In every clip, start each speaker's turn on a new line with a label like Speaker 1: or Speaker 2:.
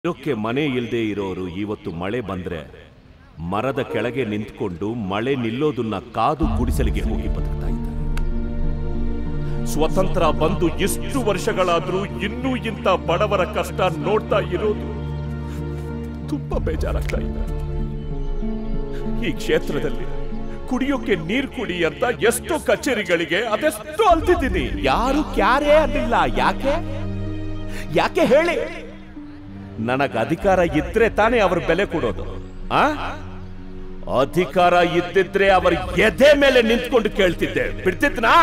Speaker 1: ಇರೋಕ್ಕೆ ಮನೆ ಇಲ್ಲದೆ ಇರೋರು ಇವತ್ತು ಮಳೆ ಬಂದ್ರೆ ಮರದ ಕೆಳಗೆ ನಿಂತ್ಕೊಂಡು ಮಳೆ ನಿಲ್ಲೋದನ್ನ ಕಾದು ಗುಡಿಸಲಿಗೆ ಹೋಗಿ ಬದುಕ್ತಾ ಇದ್ದಾರೆ ಸ್ವತಂತ್ರ ಬಂದು ಎಷ್ಟು ವರ್ಷಗಳಾದ್ರೂ ಇನ್ನೂ ಇಂಥ ಬಡವರ ಕಷ್ಟ ನೋಡ್ತಾ ಇರೋದು ತುಂಬಾ ಬೇಜಾರಾಗ್ತಾ ಇದೆ ಈ ಕ್ಷೇತ್ರದಲ್ಲಿ ಕುಡಿಯೋಕೆ ನೀರ್ ಕುಡಿ ಅಂತ ಎಷ್ಟೋ ಕಚೇರಿಗಳಿಗೆ ಅದೆಷ್ಟೋ ಅಲ್ತಿದ್ದೀನಿ ಯಾರು ಕ್ಯಾರೇ ಅನ್ನಿಲ್ಲ ಯಾಕೆ ಯಾಕೆ ಹೇಳಿ ನನಗ ಅಧಿಕಾರ ಇದ್ರೆ ತಾನೇ ಅವ್ರ ಬೆಲೆ ಕೊಡೋದು ಆ ಅಧಿಕಾರ ಇದ್ದಿದ್ರೆ ಅವರ ಎದೆ ಮೇಲೆ ನಿಂತ್ಕೊಂಡು ಕೇಳ್ತಿದ್ದೆ ಬಿಡ್ತಿದ್ನಾ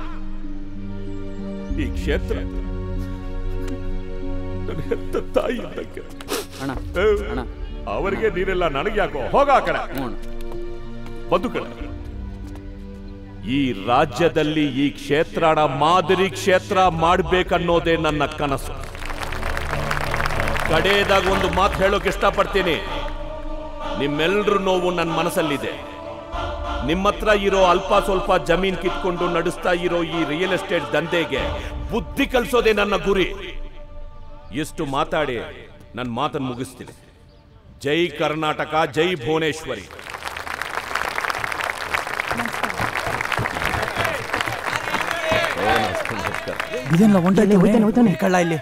Speaker 1: ಈ ಕ್ಷೇತ್ರ ನನ್ನ ಹೆತ್ತ ತಾಯಿ ಇದ್ದಂಗೆ.
Speaker 2: ಅಣ್ಣ
Speaker 1: ಏ,
Speaker 2: ಅಣ್ಣ.
Speaker 1: ಅವರಿಗೆ ನೀರೆಲ್ಲ ನನಗೆ ಯಾಕೋ ಹೋಗ ಆ ಕಡೆ
Speaker 2: ಹ್ಞೂ ಅಣ್ಣ
Speaker 1: ಬಂದು ಕಡೆ ಈ ರಾಜ್ಯದಲ್ಲಿ ಈ ಕ್ಷೇತ್ರನ ಮಾದರಿ ಕ್ಷೇತ್ರ ಮಾಡ್ಬೇಕನ್ನೋದೇ ನನ್ನ ಕನಸು ಕಡೆಯದಾಗ ಒಂದು ಮಾತು ಹೇಳೋಕೆ ಇಷ್ಟಪಡ್ತೀನಿ ನಿಮ್ಮೆಲ್ಲರ ನೋವು ನನ್ನ ಮನಸ್ಸಲ್ಲಿದೆ ನಿಮ್ಮ ಹತ್ರ ಇರೋ ಅಲ್ಪ ಸ್ವಲ್ಪ ಜಮೀನ್ ಕಿತ್ಕೊಂಡು ನಡೆಸ್ತಾ ಇರೋ ಈ ರಿಯಲ್ ಎಸ್ಟೇಟ್ ದಂಧೆಗೆ ಬುದ್ಧಿ ಕಲಿಸೋದೇ ನನ್ನ ಗುರಿ ಎಷ್ಟು ಮಾತಾಡಿ ನನ್ನ ಮಾತನ್ನು ಮುಗಿಸ್ತೀನಿ ಜೈ ಕರ್ನಾಟಕ ಜೈ ಭುವನೇಶ್ವರಿ
Speaker 2: ಇದೇನಲ್ಲ ಹೊಂಟೈತೆ ಹೋಯ್ತಾನೆ ಹೋಯ್ತಾನೆ ಕಳ್ಳ ಇಲ್ಲಿ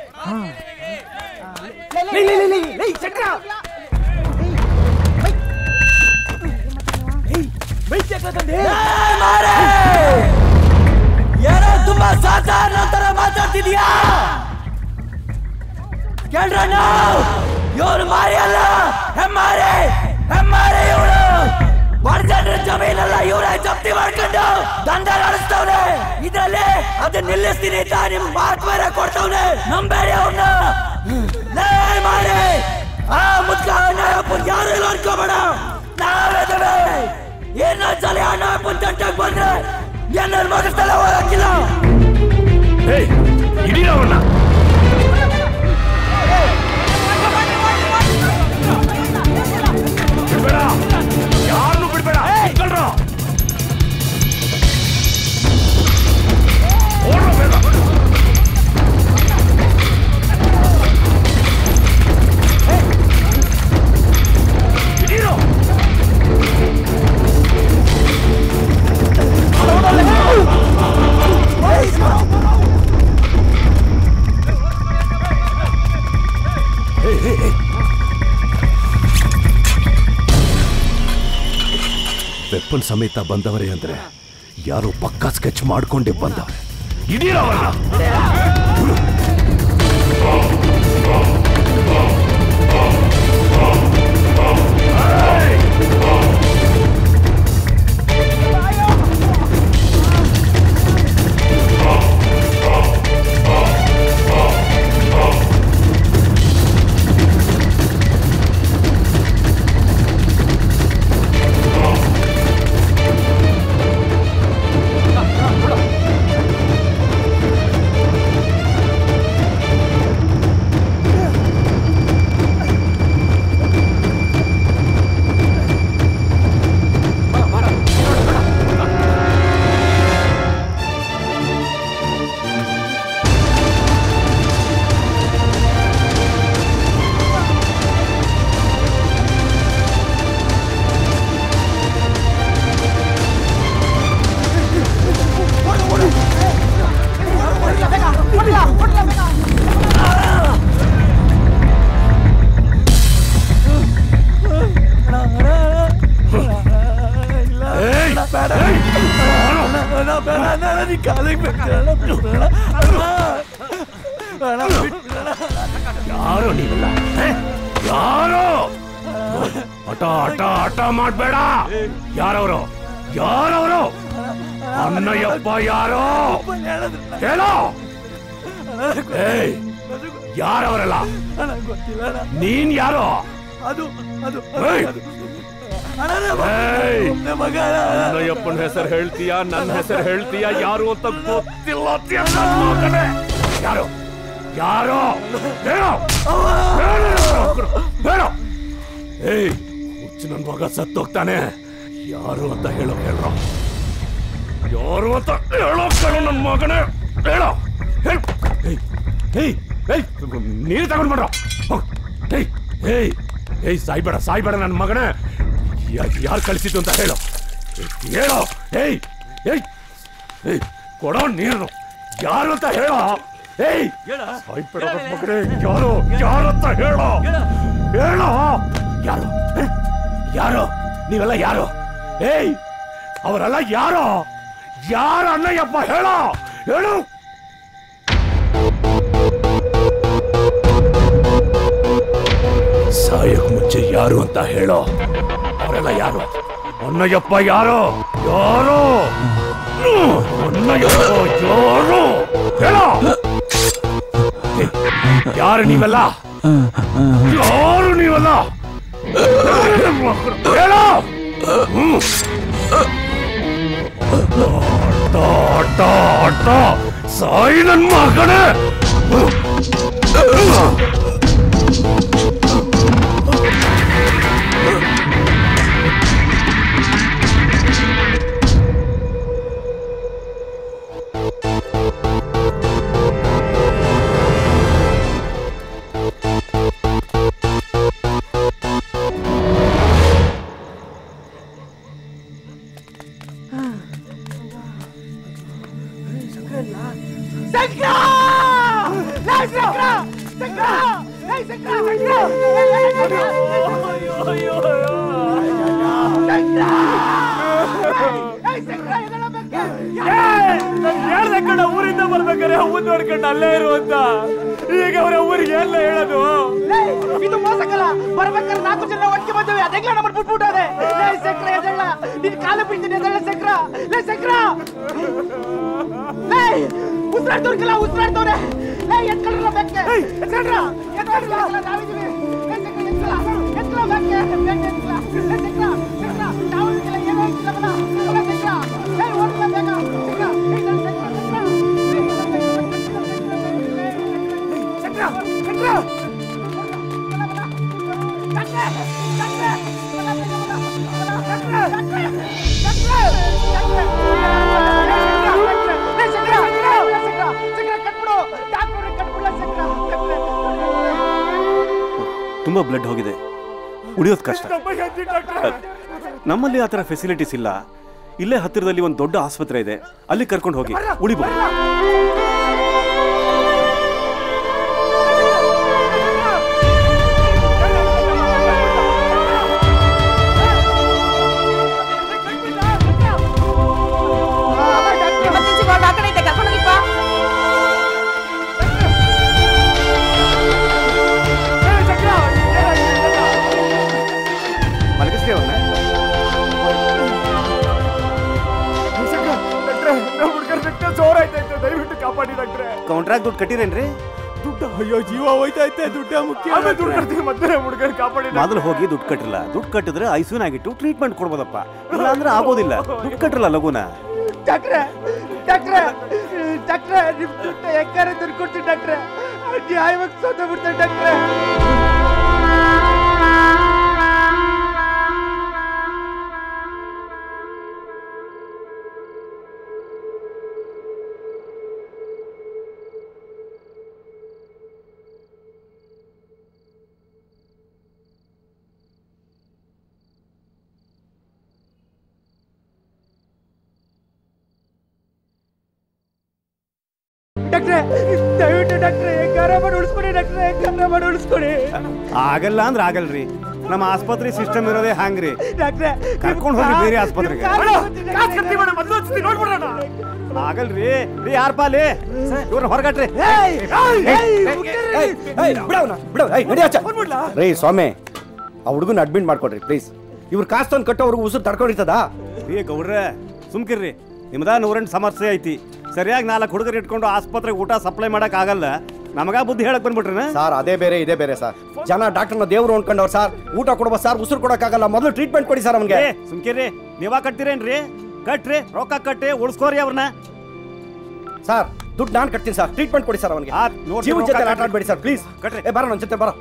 Speaker 3: ಏನೋ ತುಂಬಾ ಸಾಧಾರಣ ತರ ಮಾತಾಡ್ತಿದ್ಯಾ ಕೇಳ್ರಣ್ಣ ಇವನು ಮಾರಿ ಅಲ್ಲ ಹೆಮ್ಮಾರಿ ಹೆಮ್ಮಾರಿ ಇವನು ಬಡಜನರ ಜಮೀನಲ್ಲ ಇವರೇ ಜಪ್ತಿ ಮಾಡ್ಕೊಂಡು ದಂಧ ನಡೆಸ್ತವ್ನೆ ಇದ್ರಲ್ಲಿ ಅದನ್ನ ನಿಲ್ಲಿಸ್ತೀನಿ ಅಂತ ನಿಮ್ ಮಾತು ಬೇರೆ ಕೊಡ್ತವ್ನೆ ನಂಬೇಡಿ ಅವ್ನ ಲೇ ಮಾರಿ ಆ ಮುದ್ಕ ಅಣ್ಣ ಯಾರು ಇಲ್ಲ ಅನ್ಕೋಬೇಡ ನಾವಿದ್ದೇವೆ ಇನ್ನೊಂದ್ಸಲ ಅಣ್ಣ ತಂಟಕ್ ಬಂದ್ರೆ ಎನ್ನ ಮಗಸ್ಥಳ ಹೋಗಕ್ಕಿಲ್ಲ
Speaker 1: ಹಿಡೀರವನ್ನ ಬಿಡ್ಬೇಡ ಯಾರನ್ನು ಬಿಡ್ಬೇಡ ನಿಂತ್ಕೊಳ್ರೋ. ಓಡ್ರೋ ಬೇಗ. ಹಿಡೀರೋ. ವೆಪ್ಪನ್ ಸಮೇತ ಬಂದವರೇ ಅಂದ್ರೆ ಯಾರೋ ಪಕ್ಕ ಸ್ಕೆಚ್ ಮಾಡ್ಕೊಂಡೇ ಬಂದವ್ರೆ ಹಿಡೀರವನ್ನ ಯಾರು ನೀವೆಲ್ಲ ಹೇ? ಯಾರು ಹಠ ಹಠ ಹಠ ಮಾಡ್ಬೇಡ ಯಾರವರು ಯಾರವರು ಅನ್ನಯ್ಯಪ್ಪ ಯಾರು ಹೇಳೋ ಏಯ್, ಯಾರವರೆಲ್ಲ ನೀನ್ ಯಾರು
Speaker 3: ಅದು ಅದು
Speaker 1: ಏಯ್, ಏಯ್,
Speaker 3: ಮಗ
Speaker 1: ಅನ್ನಯ್ಯಪ್ಪನ ಹೆಸರು ಹೇಳ್ತೀಯ ನನ್ನ ಹೆಸರು ಹೇಳ್ತೀಯ ಯಾರು ಅಂತ ಗೊತ್ತಿಲ್ಲ ಅಂತೀಯ ನನ್ ಮಗನೇ. ಯಾರು ಯಾರು ಹೇಳು ಹೇಳು. ಹೇಳು ಏಯ್ ಹುಚ್ಚು ನನ್ ಮಗ ಸತ್ತೋಗ್ತಾನೆ ಯಾರು ಅಂತ ಹೇಳೋ ಕೇಳ್ರೋ ಯಾರು ಅಂತ ಹೇಳೋ ಕೇಳು ನನ್ ಮಗನೇ ಹೇಳೋ ಹೇಳು ಏಯ್ ಏಯ್ ಏಯ್ ನೀರು ತಗೊಂಡ್ ಮಾಡ್ರೋ ಹೋಗ್ ಏಯ್ ಏಯ್ ಏಯ್ ಸಾಯ್ಬೇಡ ಸಾಯ್ಬೇಡ ನನ್ನ ಮಗನೇ ಯಾರು ಕಳಿಸಿದ್ದು ಅಂತ ಹೇಳು ಹೇಳೋ ಏಯ್ ಏಯ್ ಏಯ್ ಕೊಡೋ ನೀರು ಯಾರು ಅಂತ ಹೇಳೋ ಏಯ್ ಸಾಯ್ಬೇಡ ನನ್ ಮಗನೇ ಯಾರು ಯಾರು ಅಂತ ಹೇಳೋ ಹೇಳೋ ಯಾರು ಹ? ಯಾರು ನೀವೆಲ್ಲ ಯಾರು ಏಯ್ ಅವರೆಲ್ಲ ಯಾರು ಯಾರು ಅಣ್ಣಯ್ಯಪ್ಪ ಹೇಳೋ ಹೇಳು ಸಾಯಕ್ ಮುಂಚೆ ಯಾರು ಅಂತ ಹೇಳೋ ಅವರೆಲ್ಲ ಯಾರು ಅಣ್ಣಯ್ಯಪ್ಪ ಯಾರು ಯಾರು ಅಣ್ಣಯ್ಯಪ್ಪ ಯಾರು ಹೇಳೋ ಏ, ಯಾರು ನೀವೆಲ್ಲ ಯಾರು ನೀವೆಲ್ಲ ಹೇಳೋ ಹ್ಮ್. ಅಡ್ಡ, ಅಡ್ಡ, ಅಡ್ಡ. ಸಾಯಿ ನನ್ ಮಗನೇ
Speaker 2: ಹೇಳ್ದೆ ಕಣ ಊರಿಂದ ಬರ್ಬೇಕಾರೆ ಹೂವು ನೋಡ್ಕೊಂಡು ಅಲ್ಲೇ ಇರು ಅಂತ ಈಗ ಅವ್ರ ಊರಿಗೆ ಎಲ್ಲ ಹೇಳೋದು
Speaker 4: ಇದು ಮೋಸಕಲ್ಲ ಬರ್ಬೇಕಾದ್ರೆ ನಾಲ್ಕು ಜನ ಒಟ್ಟಿಗೆ ಬಂದವೆ ಅದೆಲ್ಲ ನಮ್ಮ ಬಿಟ್ಬಿಟ್ಟದೆ ಲೇ ಸಕ್ರ ಎದಳ್ಳ ನಿನ್ ಕಾಲು ಬೀಳ್ತೀನಿ ಎದಳ್ಳ ಸಕ್ರ ಲೇ ಸಕ್ರ ಲೇ ಉಸಿರಾಡ್ತವ್ರಿಗೆಲ್ಲ ಉಸಿರಾಡ್ತವ್ರೆ ಲೇ ಎತ್ಕೊಳ್ರ ಬೆಕ್ಕೆ ಎತ್ಕೊಳ್ರ ಎತ್ಕೊಳ್ರ ನಾವಿದೀವಿ ಲೇ ಸಕ್ರ ಎತ್ಕೊಳ ಎತ್ಕೊಳ ಬೆಕ್ಕೆ ಬೆಕ್ಕೆ ಎತ್ಕೊಳ ಲೇ ಸಕ್ರ ಸಕ್ರ ನಾವಿದೆಲ್ಲ ಏನೋ ಇಟ್ಟಿಲ್ಲ ಬಲ ಅಲ್ಲ ಸಕ್ರ ಲೇ ಓಡ್ಲ ಬೇಗ ಸಕ್ರ ಏ ನನ್ ಸಕ್ರ ಸಕ್ರ ಸಕ್ರ ಸಕ್ರ
Speaker 5: ತುಂಬ ಬ್ಲಡ್ ಹೋಗಿದೆ ಉಳಿಯೋದು ಕಷ್ಟ ನಮ್ಮಲ್ಲಿ ಆ ಥರ ಫೆಸಿಲಿಟೀಸ್ ಇಲ್ಲ ಇಲ್ಲೇ ಹತ್ತಿರದಲ್ಲಿ ಒಂದು ದೊಡ್ಡ ಆಸ್ಪತ್ರೆ ಇದೆ ಅಲ್ಲಿ ಕರ್ಕೊಂಡು ಹೋಗಿ ಉಳಿಬಹುದು
Speaker 6: ಎಮರ್ಜೆನ್ಸಿ ವಾರ್ಡ್ ಆ ಕಡೆ ಇದೆ ಕರ್ಕೊಂಡೋಗಿಪ್ಪ
Speaker 5: ಮಲಗಿಸ್ರಿ ಅವ್ರನ್ನ
Speaker 2: ಜೋರಾಯ್ತಾಯ್ತು ದಯವಿಟ್ಟು ಕಾಪಾಡಿ ಡಾಕ್ಟ್ರೆ
Speaker 5: ಕಾಂಟ್ರಾಕ್ಟ್ ದುಡ್ಡು ಕಟ್ಟಿರೇನ್ರಿ
Speaker 2: ದುಡ್ಡು ಅಯ್ಯೋ ಜೀವ ಹೋಯ್ತೈತೆ ದುಡ್ಡ ಮುಖ್ಯ ದುಡ್ಡು ಕಟ್ತೀನಿ ಮತ್ತೆ ಹುಡುಗರು ಕಾಪಾಡಿ
Speaker 5: ಮೊದಲು ಹೋಗಿ ದುಡ್ಡು ಕಟ್ಟಿಲ್ಲ ದುಡ್ಡು ಕಟ್ಟಿದ್ರೆ ಐಸೂನಾಗಿಟ್ಟು ಟ್ರೀಟ್ಮೆಂಟ್ ಕೊಡ್ಬೋದಪ್ಪ ಇಲ್ಲ ಅಂದ್ರೆ ಆಗೋದಿಲ್ಲ ದುಡ್ಡು ಕಟ್ಟಿಲ್ಲ ಲಘುನ
Speaker 4: ಡಾಕ್ಟ್ರೆ ಡಾಕ್ಟ್ರೆ ಡಾಕ್ಟ್ರೆ ನಿಮ್ ದುಡ್ಡು ಹೆಂಗಾರ ದುಡ್ಡು ಕೊಡ್ತೀನಿ ಡಾಕ್ಟ್ರೆ ನ್ಯಾಯವಾಗಿ ಸೋತ ಬಿಡ್ತಾರೆ ಡಾಕ್ಟ್ರೆ ಡಾಕ್ಟ್ರೆ ದಯವಿಟ್ಟು ಡಾಕ್ಟ್ರೆ ಹೆಂಗಾರ ಮಾಡಿ ಉಳಿಸ್ಕೊಡಿ ಡಾಕ್ಟ್ರೆ ಹೆಂಗಾರ ಮಾಡಿ ಉಳಿಸ್ಕೊಡಿ
Speaker 5: ಆಗಲ್ಲ ಅಂದ್ರೆ ಆಗಲ್ರಿ ನಮ್ಮ ಆಸ್ಪತ್ರೆ ಸಿಸ್ಟಮ್ ಇರೋದೇ ಹಂಗ್ರಿ
Speaker 4: ಡಾಕ್ಟ್ರೆ
Speaker 5: ಕರ್ಕೊಂಡ್ ಹೋಗಿ ಬೇರೆ ಆಸ್ಪತ್ರೆಗೆ.
Speaker 2: ನೋಡ್ಬಿಡೋಣ
Speaker 5: ಆಗಲ್ರಿ ರೀ ಯಾರ್ ಪಾಲಿ ಇವ್ರನ್ನ ಹೊರಗಟ್ರಿ
Speaker 7: ರೇ ಸ್ವಾಮಿ ಆ ಹುಡುಗನ ಅಡ್ಮಿಟ್ ಮಾಡ್ಕೊಡ್ರಿ ಪ್ಲೀಸ್ ಇವ್ರ ಕಾಸು ತಂದು ಕಟ್ಟೋರ್ಗು ಉಸಿರು ತಡ್ಕೊಂಡಿರ್ತದ
Speaker 5: ರೀ ಗೌಡ್ರೆ ಸುಮ್ಕಿರ್ರಿ ನಿಮ್ದ ನೂರೆಂಟು ಸಮಸ್ಯೆ ಐತಿ ಸರಿಯಾಗಿ ನಾಲ್ಕು ಹುಡುಗರು ಇಟ್ಕೊಂಡು ಆಸ್ಪತ್ರೆಗೆ ಊಟ ಸಪ್ಲೈ ಮಾಡಕ್ ಆಗಲ್ಲ ನಮಗ ಬುದ್ಧಿ ಹೇಳಕ್ ಬಂದ್ಬಿಟ್ರನ
Speaker 7: ಸರ್ ಅದೇ ಬೇರೆ ಇದೇ ಬೇರೆ ಸರ್ ಜನ ಡಾಕ್ಟರ್ನ ದೇವ್ರು ಅನ್ಕೊಂಡವ್ರು ಸರ್ ಊಟ ಕೊಡ್ಬೋ ಸರ್ ಉಸಿರು ಕೊಡಕ್ಕಾಗಲ್ಲ ಮೊದಲು ಟ್ರೀಟ್ಮೆಂಟ್ ಕೊಡಿ ಸರ್ ಅವ್ನಿಗೆ
Speaker 5: ಏ ಸುಮ್ಕಿರ್ರಿ ನೀವಾ ಕಟ್ತೀರೇನ್ರಿ ಕಟ್ರಿ ರೊಕ್ಕ ಕಟ್ಟಿ ಉಳ್ಸ್ಕೋರಿ ಅವ್ರನ್ನ
Speaker 7: ಸರ್ ದುಡ್ಡು ನಾನು ಕಟ್ತೀನಿ ಸರ್ ಟ್ರೀಟ್ಮೆಂಟ್ ಕೊಡಿ ಸರ್ ಅವನಿಗೆ
Speaker 5: ಆತ್, ನೋಡ್ತೀನಿ,
Speaker 7: ಜೀವನ
Speaker 5: ರೊಕ್ಕ
Speaker 7: ಜೊತೆ ಆಟ
Speaker 5: ಕಟ್ರಿ.
Speaker 7: ಆಡ್ಬೇಡಿ ಸರ್ ಪ್ಲೀಸ್
Speaker 5: ಕಟ್ರಿ.
Speaker 7: ಏ ಬರ ನನ್ನ ಜೊತೆ ಬರ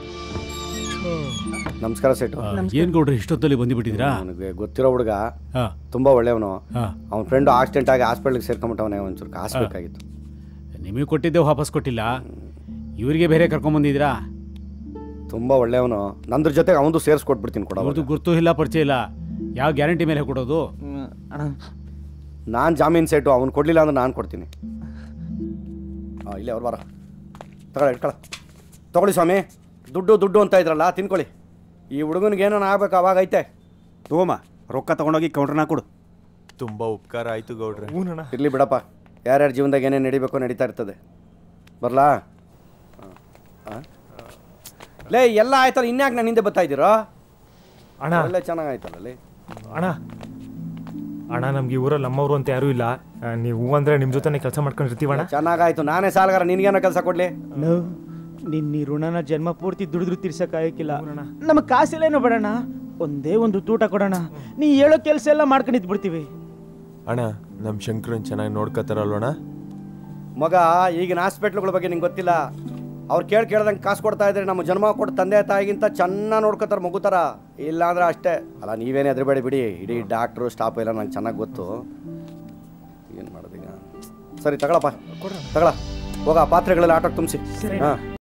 Speaker 7: ನಮಸ್ಕಾರ ಸೇಟು
Speaker 8: ಏನ್ ಗೌಡ್ರಿ ಇಷ್ಟೊತ್ತಲ್ಲಿ ಬಂದ್ಬಿಟ್ಟಿದ್ದೀರಾ
Speaker 7: ನನಗೆ ಗೊತ್ತಿರೋ ಹುಡುಗ
Speaker 8: ಹಾ
Speaker 7: ತುಂಬಾ ಒಳ್ಳೆಯವನು
Speaker 8: ಹಾ
Speaker 7: ಅವ್ನ ಫ್ರೆಂಡ್ ಆಕ್ಸಿಡೆಂಟ್ ಆಗಿ ಹಾಸ್ಪಿಟ್ಲಿಗೆ ಸೇರ್ಕೊಂಬಿಟ್ಟವನೇ ಒಂಚೂರು ಕಾಸು ಬೇಕಾಗಿತ್ತು
Speaker 8: ನಿಮಗೆ ಕೊಟ್ಟಿದ್ದೆ ವಾಪಸ್ ಕೊಟ್ಟಿಲ್ಲ ಇವರಿಗೆ ಬೇರೆ ಕರ್ಕೊಂಬಂದಿದ್ದೀರಾ
Speaker 7: ತುಂಬ ಒಳ್ಳೆಯವನು ನಂದ್ರ ಜೊತೆಗೆ ಅವನದು ಸೇರಿಸ್ಕೊಟ್ಬಿಡ್ತೀನಿ ಕೊಡ
Speaker 8: ಅವ್ರದ್ದು ಗುರ್ತು ಇಲ್ಲ ಪರಿಚಯ ಇಲ್ಲ ಯಾವ ಗ್ಯಾರಂಟಿ ಮೇಲೆ ಕೊಡೋದು
Speaker 4: ಅಣ್ಣ
Speaker 7: ನಾನು ಜಾಮೀನು ಸೆಟು ಅವ್ನು ಕೊಡಲಿಲ್ಲ ಅಂದ್ರೆ ನಾನು ಕೊಡ್ತೀನಿ ಹಾಂ ಇಲ್ಲೇ ಅವ್ರು ಬಾರ ತಗೊಳ್ಳಿ ಇಟ್ಕೊಳ ತಗೊಳ್ಳಿ ಸ್ವಾಮಿ ದುಡ್ಡು ದುಡ್ಡು ಅಂತ ಇದ್ರಲ್ಲ ತಿನ್ಕೊಳ್ಳಿ ಈ ಹುಡುಗನಿಗೆ ಏನೋ ಆಗ್ಬೇಕು ಅವಾಗ ಐತೆ
Speaker 5: ತಗೋಮ ರೊಕ್ಕ ತಗೊಂಡೋಗಿ ಕೌಂಟ್ರನ್ನ ಕೊಡು
Speaker 6: ತುಂಬಾ ಉಪಕಾರ ಆಯ್ತು ಗೌಡ್ರೆ
Speaker 2: ಹೂನಣ್ಣ
Speaker 7: ಇರಲಿ ಬಿಡಪ್ಪ ಯಾರ್ಯಾರ ಜೀವನದಾಗ ಏನೇನು ನಡಿಬೇಕು ನಡೀತಾ ಇರ್ತದೆ ಬರಲಾ ಲೇ ಎಲ್ಲ ಆಯ್ತಲ್ಲ ಇನ್ಯಾಕೆ ನಾನು ಹಿಂದೆ ಬರ್ತಾ ಇದ್ದೀರೋ
Speaker 2: ಅಣ್ಣ
Speaker 7: ಒಳ್ಳೆ ಚೆನ್ನಾಗಾಯ್ತಲ್ಲ ಲೇ
Speaker 2: ಅಣ್ಣ ಅಣ್ಣ ನಮ್ಗೆ ಈ ಊರಲ್ಲಿ ನಮ್ಮವರು ಅಂತ ಯಾರೂ ಇಲ್ಲ ಆ, ನೀವು ಹೂ ಅಂದ್ರೆ ನಿಮ್ಮ ಜೊತೆನೆ ಕೆಲಸ ಮಾಡ್ಕೊಂಡಿರ್ತೀವಣ್ಣ
Speaker 7: ಚೆನ್ನಾಗಾಯ್ತು ನಾನೇ ಸಾಲಗಾರ ನಿನ್ಗೇನೋ ಕೆಲಸ ಕೊಡ್ಲಿ
Speaker 4: ನಿನ್ನ ಈ ಋಣನ ಜನ್ಮ ಪೂರ್ತಿ ದುಡಿದ್ರು ತೀರ್ಸಕ್ಕಾಗಕ್ಕಿಲ್ಲ ನಮಗೆ ಕಾಸಿಲ್ಲೇನೋ ಬೇಡಣ್ಣ ಒಂದೇ ಒಂದು ತೂಟ ಕೊಡೋಣ ನೀ ಹೇಳೋ ಕೆಲಸ ಎಲ್ಲ ಮಾಡ್ಕೊಂಡಿದ್ ಬಿಡ್ತೀವಿ
Speaker 6: ಅಣ್ಣ ನಮ್ ಶಂಕರನ್ ಚೆನ್ನಾಗಿ ನೋಡ್ಕೋತಾರಲ್ವಣ್ಣ
Speaker 7: ಮಗ ಈಗಿನ ಹಾಸ್ಪಿಟ್ಲ್ಗಳ ಬಗ್ಗೆ ನಿಂಗೆ ಗೊತ್ತಿಲ್ಲ ಅವ್ರು ಕೇಳಿ ಕೇಳ್ದಂಗೆ ಕಾಸು ಕೊಡ್ತಾ ಇದ್ರೆ ನಮ್ಮ ಜನ್ಮ ಕೊಟ್ಟು ತಂದೆ ತಾಯಿಗಿಂತ ಚೆನ್ನಾಗಿ ನೋಡ್ಕೋತಾರೆ ಮಗು ಥರ ಇಲ್ಲ ಅಂದ್ರೆ ಅಷ್ಟೇ ಅಲ್ಲ ನೀವೇನೇ ಹೆದರಬೇಡಿ ಬಿಡಿ ಇಡೀ ಡಾಕ್ಟ್ರು ಸ್ಟಾಫ್ ಎಲ್ಲ ನಂಗೆ ಚೆನ್ನಾಗಿ ಗೊತ್ತು ಏನು ಮಾಡೋದೀಗ ಸರಿ ತಗೊಳಪ್ಪ ತಗೊಳ ಹೋಗ ಪಾತ್ರೆಗಳೆಲ್ಲ ಆಟೋಕ್ಕೆ ತುಂಬಿಸಿ ಹಾಂ